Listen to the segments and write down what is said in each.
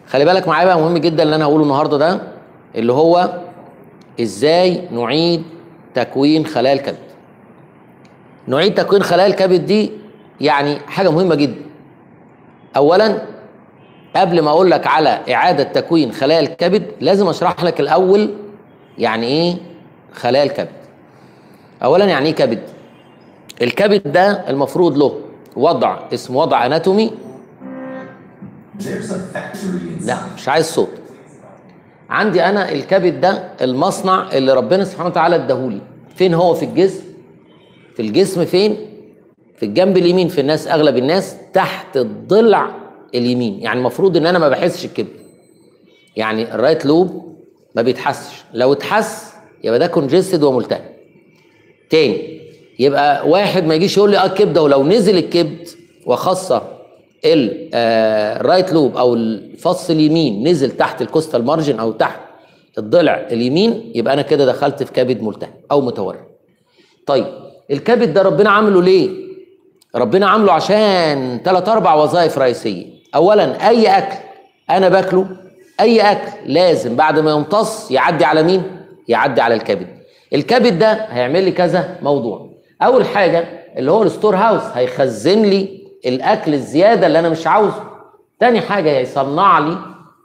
خلي بالك معايا بقى مهم جدا اللي انا هقوله النهارده ده اللي هو ازاي نعيد تكوين خلايا الكبد نعيد تكوين خلايا الكبد دي يعني حاجه مهمه جدا اولا قبل ما اقول لك على اعاده تكوين خلايا الكبد لازم اشرح لك الاول يعني ايه خلايا الكبد اولا يعني ايه كبد الكبد ده المفروض له وضع اسمه وضع اناتومي There's a factory لا inside. مش عايز صوت عندي انا الكبد ده المصنع اللي ربنا سبحانه وتعالى اداهولي فين هو في الجسم في الجسم فين في الجنب اليمين في الناس اغلب الناس تحت الضلع اليمين يعني المفروض ان انا ما بحسش الكبد يعني الرايت لوب ما بيتحسش لو اتحس يبقى ده كونجستد وملتهب تاني يبقى واحد ما يجيش يقول لي اه الكبده ولو نزل الكبد وخاصه ال- آه، الرايت لوب او الفص اليمين نزل تحت الكوستال مارجن او تحت الضلع اليمين يبقى انا كده دخلت في كبد ملتهب او متورم طيب الكبد ده ربنا عامله ليه ربنا عامله عشان ثلاث اربع وظائف رئيسيه اولا اي اكل انا باكله اي اكل لازم بعد ما يمتص يعدي على مين يعدي على الكبد الكبد ده هيعمل لي كذا موضوع اول حاجه اللي هو الستور هاوس هيخزن لي الاكل الزياده اللي انا مش عاوزه تاني حاجه هيصنع لي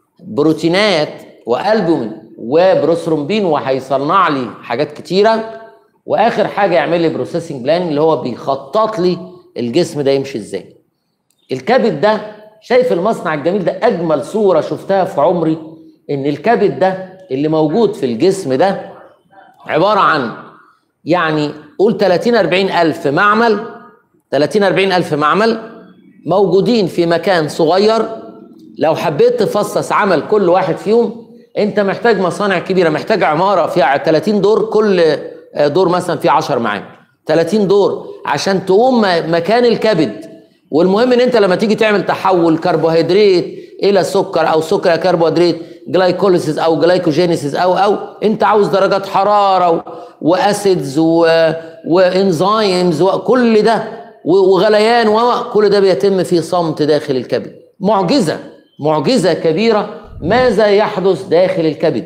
بروتينات والبومين وبروثرومبين وهيصنع لي حاجات كتيره واخر حاجه يعمل لي بروسيسنج بلان اللي هو بيخطط لي الجسم ده يمشي ازاي الكبد ده شايف المصنع الجميل ده اجمل صوره شفتها في عمري ان الكبد ده اللي موجود في الجسم ده عباره عن يعني قول 30 40 الف معمل 30 40 الف معمل موجودين في مكان صغير لو حبيت تفصص عمل كل واحد فيهم انت محتاج مصانع كبيره محتاج عماره فيها 30 دور كل دور مثلا فيه 10 معامل 30 دور عشان تقوم م- مكان الكبد والمهم ان انت لما تيجي تعمل تحول كربوهيدرات الى سكر او سكر الى كربوهيدرات جلايكوليسيس او جلايكوجينيسيس او او انت عاوز درجات حراره و- واسيدز و- وانزيمز وكل ده و- وغليان وكل ده بيتم في صمت داخل الكبد معجزه معجزه كبيره ماذا يحدث داخل الكبد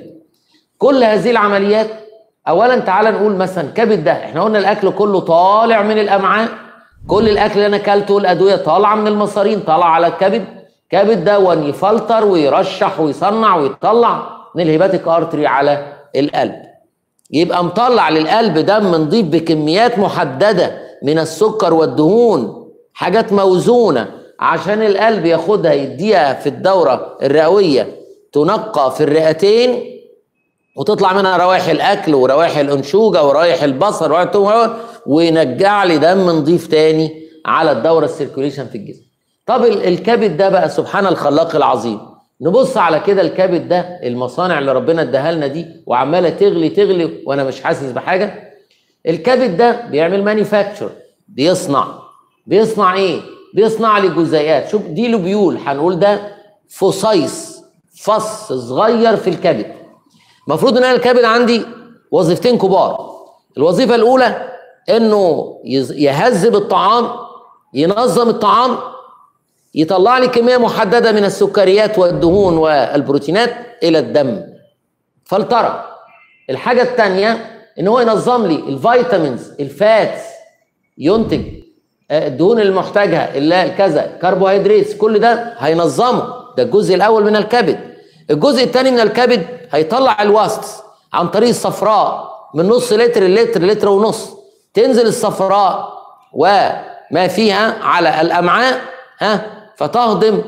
كل هذه العمليات اولا تعال نقول مثلا كبد ده احنا قلنا الاكل كله طالع من الامعاء كل الاكل اللي انا اكلته والادويه طالعه من المصارين طالعه على الكبد كبد ده وان يفلتر ويرشح ويصنع ويطلع من الهيباتيك ارتري على القلب يبقى مطلع للقلب دم نضيف بكميات محدده من السكر والدهون حاجات موزونه عشان القلب ياخدها يديها في الدوره الرئويه تنقى في الرئتين وتطلع منها روائح الاكل وروائح الانشوجه وروائح البصل وروائح التوم وينجع لي دم نضيف تاني على الدوره السيركوليشن في الجسم. طب ال- الكبد ده بقى سبحان الخلاق العظيم نبص على كده الكبد ده المصانع اللي ربنا اداها لنا دي وعماله تغلي تغلي وانا مش حاسس بحاجه الكبد ده بيعمل مانيفاكتشر بيصنع بيصنع ايه؟ بيصنع لي جزيئات شوف دي لوبيول هنقول ده فصيص فص صغير في الكبد المفروض ان انا الكبد عندي وظيفتين كبار الوظيفه الاولى انه يز- يهذب الطعام ينظم الطعام يطلع لي كميه محدده من السكريات والدهون والبروتينات الى الدم فلتره الحاجه الثانيه ان هو ينظم لي الفيتامينز الفاتس ينتج آه، الدهون اللي محتاجها اللي كذا كربوهيدرات كل ده هينظمه ده الجزء الاول من الكبد الجزء الثاني من الكبد هيطلع الوسط عن طريق الصفراء من نص لتر لتر لتر ونص تنزل الصفراء وما فيها على الامعاء ها فتهضم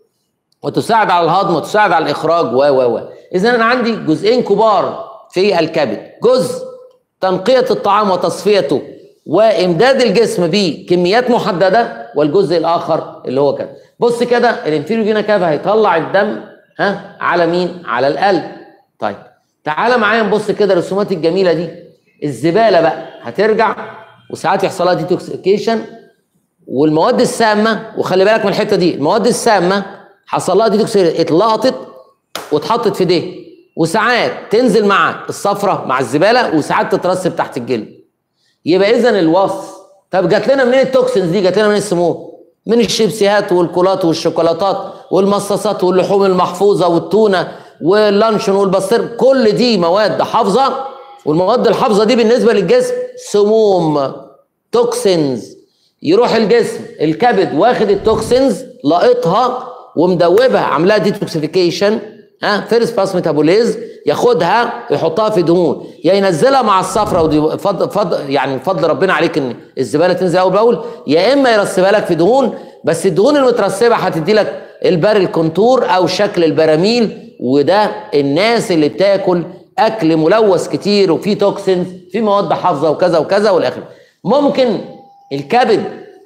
وتساعد على الهضم وتساعد على الاخراج و و و اذا انا عندي جزئين كبار في الكبد جزء تنقيه الطعام وتصفيته وامداد الجسم بكميات محدده والجزء الاخر اللي هو كده بص كده الانفيريو فينا كافا هيطلع الدم ها على مين على القلب طيب تعالى معايا نبص كده الرسومات الجميله دي الزباله بقى هترجع وساعات يحصل لها ديتوكسيكيشن والمواد السامه وخلي بالك من الحته دي المواد السامه حصل لها ديتوكسيكيشن اتلقطت واتحطت في ده وساعات تنزل مع الصفرة مع الزباله وساعات تترسب تحت الجلد يبقى اذا الوصف طب جات لنا منين التوكسينز دي جات لنا من السموم من الشيبسيهات والكولات والشوكولاتات والمصاصات واللحوم المحفوظه والتونه واللانشون والبسطرم كل دي مواد حافظه والمواد الحافظه دي بالنسبه للجسم سموم توكسينز يروح الجسم الكبد واخد التوكسينز لاقطها ومدوبها عاملاها ديتوكسيفيكيشن ها فيرست باس ميتابوليز ياخدها يحطها في دهون يا ينزلها مع الصفرة ودي فضل فضل يعني فضل ربنا عليك ان الزباله تنزل اول باول يا اما يرسبها لك في دهون بس الدهون المترسبه هتدي لك البارل كونتور او شكل البراميل وده الناس اللي بتاكل اكل ملوث كتير وفيه توكسينز فيه مواد حافظه وكذا وكذا والاخر ممكن الكبد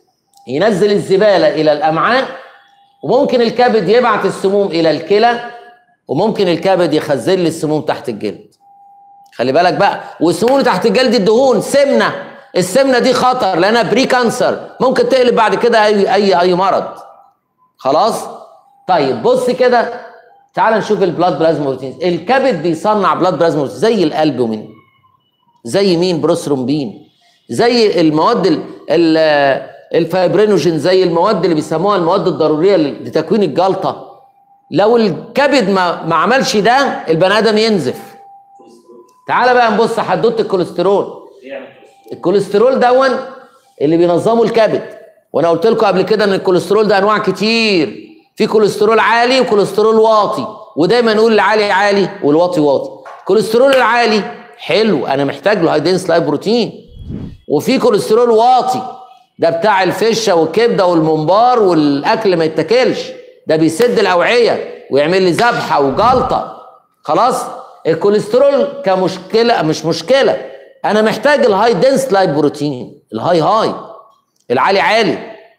ينزل الزباله الى الامعاء وممكن الكبد يبعت السموم الى الكلى وممكن الكبد يخزن لي السموم تحت الجلد خلي بالك بقى والسموم اللي تحت الجلد الدهون سمنه السمنه دي خطر لانها بري كانسر ممكن تقلب بعد كده اي اي اي مرض خلاص طيب بص كده تعال نشوف البلاد بلازما بروتين الكبد بيصنع بلاد بلازما بروتين زي القلب ومين زي مين بروثرومبين زي المواد ال ال الفايبرينوجين زي المواد اللي بيسموها المواد الضروريه لتكوين الجلطه لو الكبد ما, ما عملش ده البني ادم ينزف تعال بقى نبص حدوته الكوليسترول الكوليسترول دون اللي بينظمه الكبد وانا قلت لكم قبل كده ان الكوليسترول ده انواع كتير في كوليسترول عالي وكوليسترول واطي ودايما نقول العالي عالي والواطي واطي الكوليسترول العالي حلو انا محتاج له هاي دنس لايف بروتين وفي كوليسترول واطي ده بتاع الفشه والكبده والممبار والاكل ما يتاكلش ده بيسد الاوعيه ويعمل لي ذبحه وجلطه خلاص الكوليسترول كمشكله مش مشكله انا محتاج الهاي دنس لايف بروتين الهاي هاي العالي عالي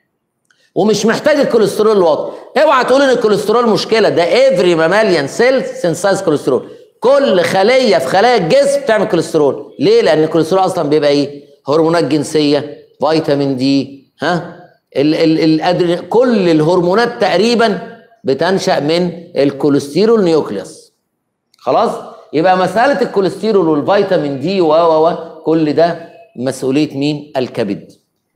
ومش محتاج الكوليسترول الواطي اوعى تقول ان الكوليسترول مشكله ده افري ماماليان سيل سينسايز كوليسترول كل خليه في خلايا الجسم بتعمل كوليسترول ليه لان الكوليسترول اصلا بيبقى ايه هرمونات جنسيه فيتامين دي ها ال ال الأدري كل الهرمونات تقريبا بتنشا من الكوليسترول نيوكليوس خلاص يبقى مساله الكوليسترول والفيتامين دي و و كل ده مسؤوليه مين الكبد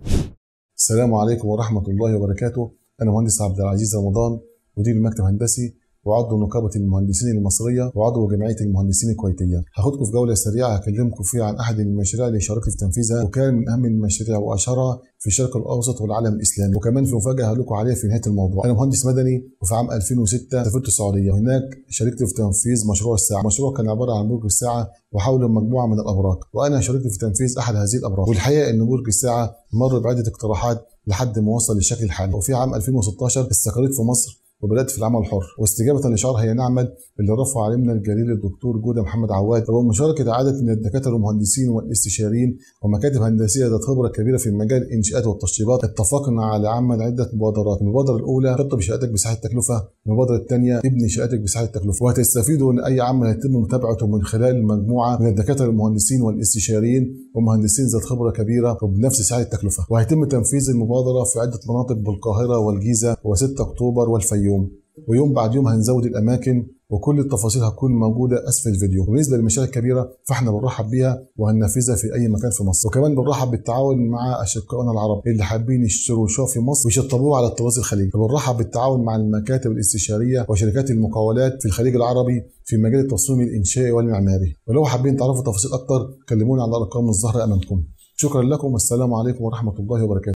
السلام عليكم ورحمة الله وبركاته أنا مهندس عبد العزيز رمضان مدير المكتب الهندسي وعضو نقابة المهندسين المصرية وعضو جمعية المهندسين الكويتية هاخدكم في جولة سريعة هكلمكم فيها عن أحد المشاريع اللي شاركت في تنفيذها وكان من أهم المشاريع وأشهرها في الشرق الأوسط والعالم الإسلامي وكمان في مفاجأة هقول لكم عليها في نهاية الموضوع أنا مهندس مدني وفي عام 2006 سافرت السعودية وهناك شاركت في تنفيذ مشروع الساعة المشروع كان عبارة عن برج الساعة وحوله مجموعة من الأبراج وأنا شاركت في تنفيذ أحد هذه الأبراج والحقيقة إن برج الساعة مر بعدة اقتراحات لحد ما وصل للشكل الحالي وفي عام 2016 استقريت في مصر وبدات في العمل الحر واستجابه لشعار هي نعمل اللي رفع علمنا الجليل الدكتور جوده محمد عواد ومشاركه عدد من الدكاتره والمهندسين والاستشاريين ومكاتب هندسيه ذات خبره كبيره في مجال الانشاءات والتشطيبات اتفقنا على عمل عده مبادرات المبادره الاولى خطه بشهادتك بساحه التكلفه المبادره الثانيه ابني شهادتك بساحه التكلفه وهتستفيدوا ان اي عمل هيتم متابعته من خلال مجموعه من الدكاتره المهندسين والاستشاريين ومهندسين ذات خبره كبيره وبنفس سعر التكلفه وهيتم تنفيذ المبادره في عده مناطق بالقاهره والجيزه و6 اكتوبر والفيوم ويوم بعد يوم هنزود الاماكن وكل التفاصيل هتكون موجوده اسفل الفيديو وبالنسبه للمشاريع الكبيره فاحنا بنرحب بيها وهننفذها في اي مكان في مصر وكمان بنرحب بالتعاون مع اشقائنا العرب اللي حابين يشتروا شقق في مصر ويشطبوها على الطراز الخليجي فبنرحب بالتعاون مع المكاتب الاستشاريه وشركات المقاولات في الخليج العربي في مجال التصميم الانشائي والمعماري ولو حابين تعرفوا تفاصيل اكتر كلمونا على الارقام الظاهره امامكم شكرا لكم والسلام عليكم ورحمه الله وبركاته